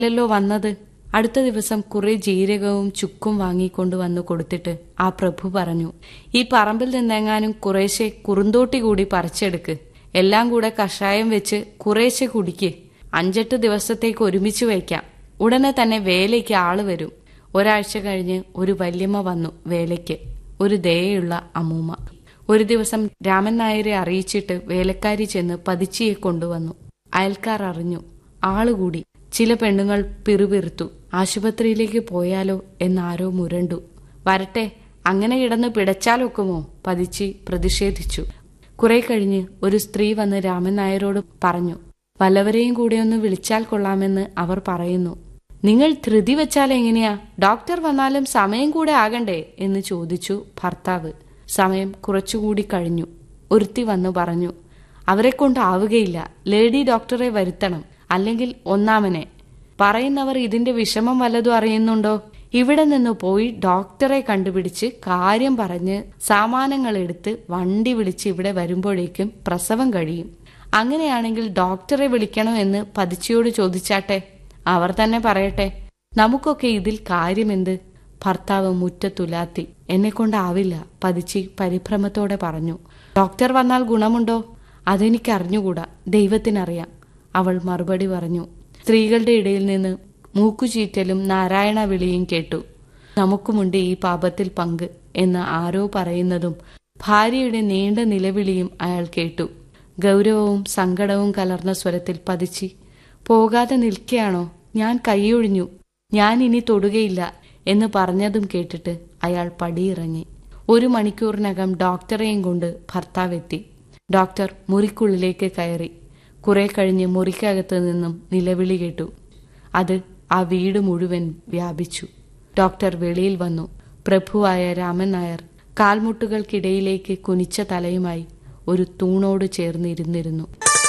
ല്ലോ വന്നത് അടുത്ത ദിവസം കുറെ ജീരകവും ചുക്കും വാങ്ങിക്കൊണ്ട് വന്നു കൊടുത്തിട്ട് ആ പ്രഭു പറഞ്ഞു ഈ പറമ്പിൽ നിന്നെങ്ങാനും കുറേശ്ശെ കുറുന്തോട്ടി കൂടി പറിച്ചെടുക്ക് എല്ലാം കൂടെ കഷായം വെച്ച് കുറേശ്ശെ കുടിക്ക് അഞ്ചെട്ട് ദിവസത്തേക്ക് ഒരുമിച്ച് വയ്ക്കാം ഉടനെ തന്നെ വേലയ്ക്ക് ആള് വരും ഒരാഴ്ച കഴിഞ്ഞ് ഒരു വല്യമ്മ വന്നു വേലയ്ക്ക് ഒരു ദയുള്ള അമ്മൂമ്മ ഒരു ദിവസം രാമൻ നായരെ അറിയിച്ചിട്ട് വേലക്കാരി ചെന്ന് പതിച്ചിയെ കൊണ്ടുവന്നു അയൽക്കാർ അറിഞ്ഞു ആളുകൂടി ചില പെണ്ണുങ്ങൾ പിറുപിറുത്തു ആശുപത്രിയിലേക്ക് പോയാലോ എന്നാരോ മുരണ്ടു വരട്ടെ അങ്ങനെ കിടന്ന് പിടച്ചാലൊക്കുമോ പതിച്ചി പ്രതിഷേധിച്ചു കുറെ കഴിഞ്ഞ് ഒരു സ്ത്രീ വന്ന് രാമൻ നായരോട് പറഞ്ഞു വല്ലവരെയും കൂടെ ഒന്ന് വിളിച്ചാൽ കൊള്ളാമെന്ന് അവർ പറയുന്നു നിങ്ങൾ ധൃതി വെച്ചാൽ എങ്ങനെയാ ഡോക്ടർ വന്നാലും സമയം കൂടെ ആകണ്ടേ എന്ന് ചോദിച്ചു ഭർത്താവ് സമയം കുറച്ചുകൂടി കഴിഞ്ഞു ഒരുത്തി വന്നു പറഞ്ഞു അവരെ കൊണ്ടാവുകയില്ല ലേഡി ഡോക്ടറെ വരുത്തണം അല്ലെങ്കിൽ ഒന്നാമനെ പറയുന്നവർ ഇതിന്റെ വിഷമം വല്ലതും അറിയുന്നുണ്ടോ ഇവിടെ നിന്ന് പോയി ഡോക്ടറെ കണ്ടുപിടിച്ച് കാര്യം പറഞ്ഞ് സാമാനങ്ങൾ എടുത്ത് വണ്ടി വിളിച്ച് ഇവിടെ വരുമ്പോഴേക്കും പ്രസവം കഴിയും അങ്ങനെയാണെങ്കിൽ ഡോക്ടറെ വിളിക്കണോ എന്ന് പതിച്ചിയോട് ചോദിച്ചാട്ടെ അവർ തന്നെ പറയട്ടെ നമുക്കൊക്കെ ഇതിൽ കാര്യമെന്ത് ഭർത്താവ് മുറ്റത്തുലാത്തി എന്നെ കൊണ്ടാവില്ല പതിച്ചി പരിഭ്രമത്തോടെ പറഞ്ഞു ഡോക്ടർ വന്നാൽ ഗുണമുണ്ടോ അതെനിക്കറിഞ്ഞുകൂടാ ദൈവത്തിനറിയാം അവൾ മറുപടി പറഞ്ഞു സ്ത്രീകളുടെ ഇടയിൽ നിന്ന് മൂക്കുചീറ്റലും നാരായണ വിളിയും കേട്ടു നമുക്കുമുണ്ട് ഈ പാപത്തിൽ പങ്ക് എന്ന് ആരോ പറയുന്നതും ഭാര്യയുടെ നീണ്ട നിലവിളിയും അയാൾ കേട്ടു ഗൗരവവും സങ്കടവും കലർന്ന സ്വരത്തിൽ പതിച്ചി പോകാതെ നിൽക്കുകയാണോ ഞാൻ കൈയൊഴിഞ്ഞു ഞാൻ ഇനി തൊടുകയില്ല എന്ന് പറഞ്ഞതും കേട്ടിട്ട് അയാൾ പടിയിറങ്ങി ഒരു മണിക്കൂറിനകം ഡോക്ടറെയും കൊണ്ട് ഭർത്താവെത്തി ഡോക്ടർ മുറിക്കുള്ളിലേക്ക് കയറി കുറെ കഴിഞ്ഞ് മുറിക്കകത്ത് നിന്നും നിലവിളി കേട്ടു അത് ആ വീട് മുഴുവൻ വ്യാപിച്ചു ഡോക്ടർ വെളിയിൽ വന്നു പ്രഭുവായ രാമൻ നായർ കാൽമുട്ടുകൾക്കിടയിലേക്ക് കുനിച്ച തലയുമായി ഒരു തൂണോട് ചേർന്നിരുന്നിരുന്നു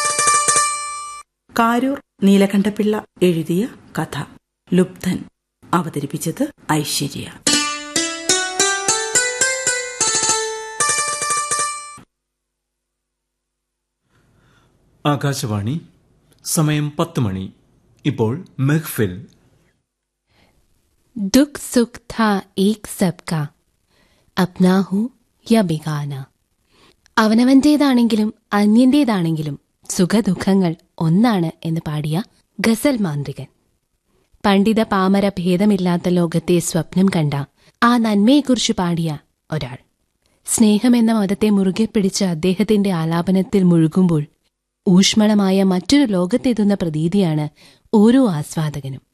കാരൂർ നീലകണ്ഠപിള്ള എഴുതിയ കഥ ലുബ്ധൻ അവതരിപ്പിച്ചത് ഐശ്വര്യ ആകാശവാണി സമയം പത്ത് മണി ഇപ്പോൾ മെഹ്ഫിൽ दुख सुख था एक सबका അപ്നാ ഹു യ ബിഗാന അവനവന്റേതാണെങ്കിലും അന്യന്റേതാണെങ്കിലും സുഖദുഃഖങ്ങൾ ഒന്നാണ് എന്ന് പാടിയ ഗസൽ മാന്ത്രികൻ പണ്ഡിത പാമര ഭേദമില്ലാത്ത ലോകത്തെ സ്വപ്നം കണ്ട ആ നന്മയെക്കുറിച്ച് പാടിയ ഒരാൾ സ്നേഹമെന്ന മതത്തെ മുറുകെ പിടിച്ച് അദ്ദേഹത്തിന്റെ ആലാപനത്തിൽ മുഴുകുമ്പോൾ ഊഷ്മളമായ മറ്റൊരു ലോകത്തെത്തുന്ന പ്രതീതിയാണ് ഓരോ ആസ്വാദകനും